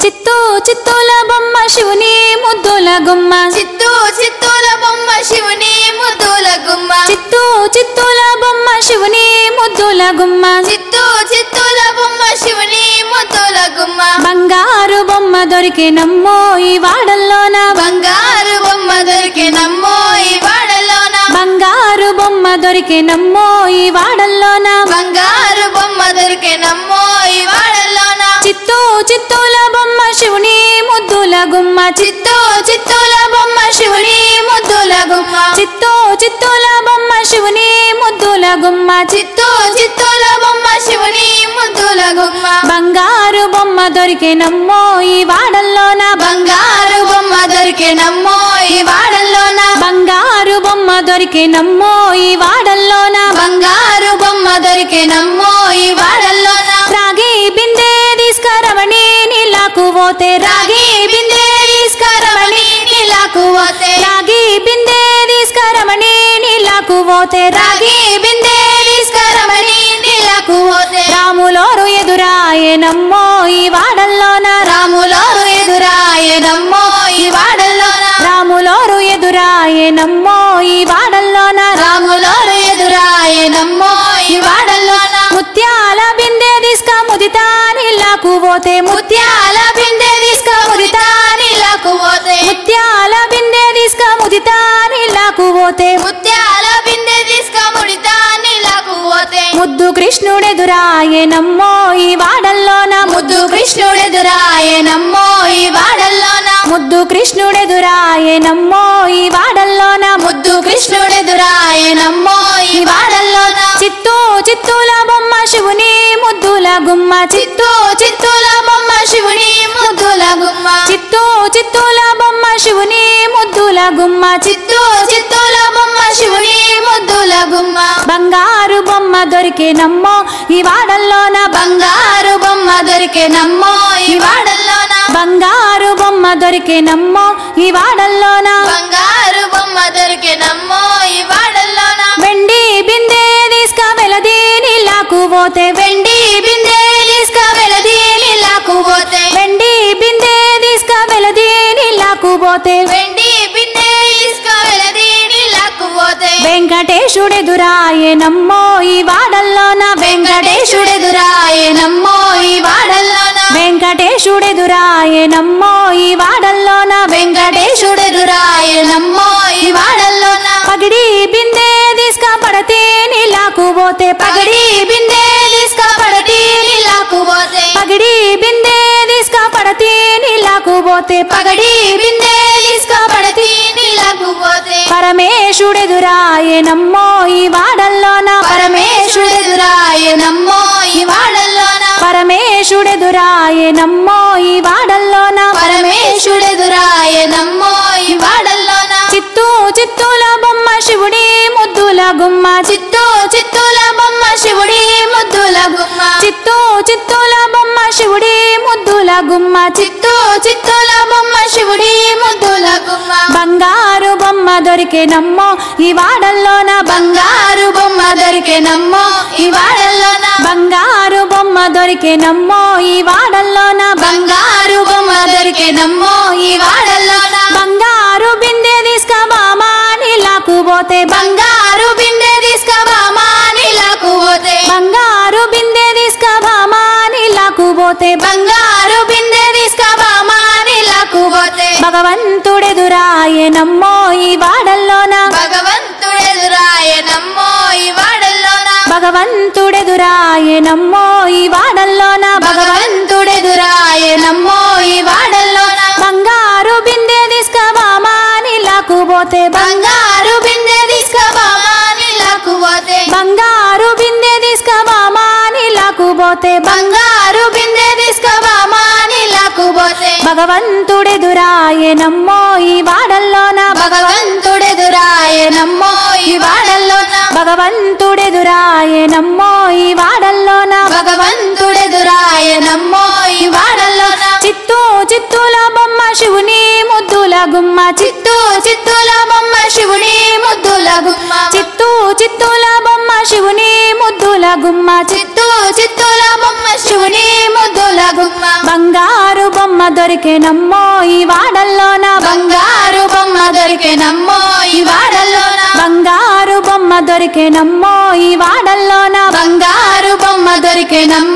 చిత్తూ చిత్తూల బొమ్మ శివుని ముద్దుల గుమ్మ చిత్తూ చిత్తూల బొమ్మ శివుని ముద్దుల గుమ్మ చిత్తూ చిత్తూల బొమ్మ శివుని ముద్దుల గుమ్మ చిత్తూ చిత్తూల బొమ్మ శివుని ముద్దుల గుమ్మ బంగారు బొమ్మ దొరికినమ్మో ఈ వాడల్లోన బంగారు బొమ్మ దొరికినమ్మో ఈ వాడలోన బంగారు బొమ్మ దొరికినమ్మో ఈ వాడల్లోన బంగారు బొమ్మ దొరికినమ్మో ఈ వాడలోన చిత్తూ చిత్తూల బొమ్మ శివుని ముద్దుల గుమ్మ చిత్తూ చిత్తూల బొమ్మ శివుని ముద్దుల గుమ్మ చిత్తూ చిత్తూల బొమ్మ శివుని ముద్దుల గుమ్మ చిత్తూ చిత్తూల బొమ్మ శివుని ముద్దుల గుమ్మ బంగారు బొమ్మ దొరికినమ్మో ఈ వాడల్లోన బంగారు బొమ్మ దొరికినమ్మో ఈ వాడలోన బంగారు బొమ్మ దొరికినమ్మో ఈ వాడల్లోన బంగారు బొమ్మ దొరికినమ్మో ఈ వాడలోన రాగి బిందె తీసుకరమణి నీలాకు పోతే రాగి రాగి బిందె తీసుకరమణి నీలాకు పోతే రాగి బిందె తీసుకరమణి నీలాకు పోతే రాగి రాగి బిందె తీసుకరమణి నీలాకు పోతే రాములోరు ఎదురాయనమ్మో ఈ వాడల్లోన రాములోరు ఎదురాయనమ్మో ఈ వాడలోన రాములోరు ఎదురాయనమ్మో ఈ వాడల్లోన రాములోరు ఎదురాయనమ్మో ఈ వాడలోన ముత్యాల బిందె తీసుక ముదితా నీలాకు పోతే ముత్యాల బిందె తీసుకముదితా నీలాకు పోతే ముత్యాల బిందె తీసుక ముదితా నీలాకు పోతే ముత్యాల బిందె తీసుకముడితా నీలాకు పోతే ముద్దు కృష్ణుడెదురాయనమ్మో ఈ వాడల్లోన ముద్దు కృష్ణుడెదురాయనమ్మో ఈ వాడల్లోన ముద్దు కృష్ణుడెదురాయనమ్మో ఈ వాడల్లోన ముద్దు కృష్ణుడెదురాయనమ్మో ఈ వాడల్లోన చిత్తూ చిత్తూల బొమ్మ శివుని ముద్దుల గుమ్మ చిత్తూ చిత్తూ చిత్తూల బొమ్మ శివుని ముద్దుల గుమ్మ చిత్తూ చిత్తూల బొమ్మ శివుని ముద్దుల గుమ్మ చిత్తూ చిత్తూల బొమ్మ శివుని ముద్దుల గుమ్మ బంగారు బొమ్మ దొరికినమ్మో ఈ వాడల్లోన బంగారు బొమ్మ దొరికెనమ్మో ఈ వాడల్లోన బంగారు బొమ్మ దొరికినమ్మో ఈ వాడల్లోన బంగారు బొమ్మ దొరికెనమ్మో ఈ వాడల్లోన వెండి బిందె తీసుక వెలది నీలాకు పోతే వెండి బిందె తీసుక వెలది నీలాకు పోతే వెండి బిందె తీసుక వెలది నీలాకు పోతే వెండి బిందె తీసుక వెలది నీలాకు పోతే వెంకటేశుడెదురాయనమ్మో ఈ వాడల్లోన వెంకటేశుడెదురాయనమ్మో ఈ వాడల్లోన వెంకటేశుడెదురాయనమ్మో ఈ వాడల్లోన వెంకటేశుడెదురాయనమ్మో ఈ వాడల్లోన పగిడి బిందె తీసుక పడతే నీలాకు పోతే పగడి బిందె తీసుక పడతి నీలాకు పోతే పగిడి బిందె తీసుక పడతే నీలాకు పోతే పగడి బిందె తీసుక పడతి నీలాకు పోతే పరమేశుడెదురాయనమ్మో ఈ వాడల్లోన పరమేశుడెదురాయనమ్మో ఈ వాడల్లోన పరమేశుడెదురాయనమ్మో ఈ వాడల్లోన పరమేశుడెదురాయనమ్మో ఈ వాడల్లోన చిత్తూ చిత్తూల బొమ్మ శివుడి ముద్దుల గుమ్మ చిత్తూ చిత్తూల బొమ్మ శివుడి ముద్దుల గుమ్మ చిత్తూ చిత్తూల బొమ్మ శివుడి ముద్దుల గుమ్మ చిత్తూ చిత్తూల బొమ్మ శివుడి ముద్దుల గుమ్మ బంగారు బొమ్మ దొరికినమ్మో ఈ వాడల్లోన బంగారు బొమ్మ దొరికెనమ్మో ఈ వాడల్లోన బంగారు బొమ్మ దొరికినమ్మో ఈ వాడల్లోన బంగారు బొమ్మ దొరికెనమ్మో ఈ వాడల్లోన బంగారు బిందె తీసుకబామా నీలాకు పోతే బంగారు బిందె తీసుకబామా నీలాకు పోతే బంగారు బిందె తీసుకబామా నీలాకు పోతే బంగారు బిందె తీసుకబామా నీలాకు పోతే భగవంతుడెదురాయనమ్మో ఈ వాడల్లోన భగవంతుడెదురాయనమ్మో ఈ వాడల్లోన భగవంతుడెదురాయనమ్మో ఈ వాడల్లోన భగవంతుడెదురాయనమ్మో ఈ వాడల్లోన బంగారు బిందె తీసుకబామా నీలాకు పోతే బంగారు బిందె తీసుకబామా నీలాకు పోతే బంగారు బిందె తీసుకబామా నీలాకు పోతే బంగారు బిందె తీసుకబామా నీలాకు పోతే భగవంతుడెదురాయనమ్మో ఈ వాడల్లోన భగవంతుడెదురాయనమ్మో ఈ వాడల్లోన భగవంతుడెదురాయనమ్మో ఈ వాడల్లోన భగవంతుడెదురాయనమ్మో ఈ వాడల్లోన చిత్తూ చిత్తూల బొమ్మ శివుని ముద్దుల గుమ్మ చిత్తూ చిత్తూల బొమ్మ శివుని ముద్దుల గుమ్మ చిత్తూ చిత్తూల బొమ్మ శివుని ముద్దుల గుమ్మ చిత్తూ చిత్తూల బొమ్మ శివుని ముద్దుల గుమ్మ బంగారు బొమ్మ దొరికేనమ్మో ఈ వాడల్లోన బంగారు బొమ్మ దొరికెనమ్మో ఈ వాడల్లోన బంగారు బొమ్మ దొరికేనమ్మో ఈ వాడల్లోన బంగారు బొమ్మ దొరికెనమ్మో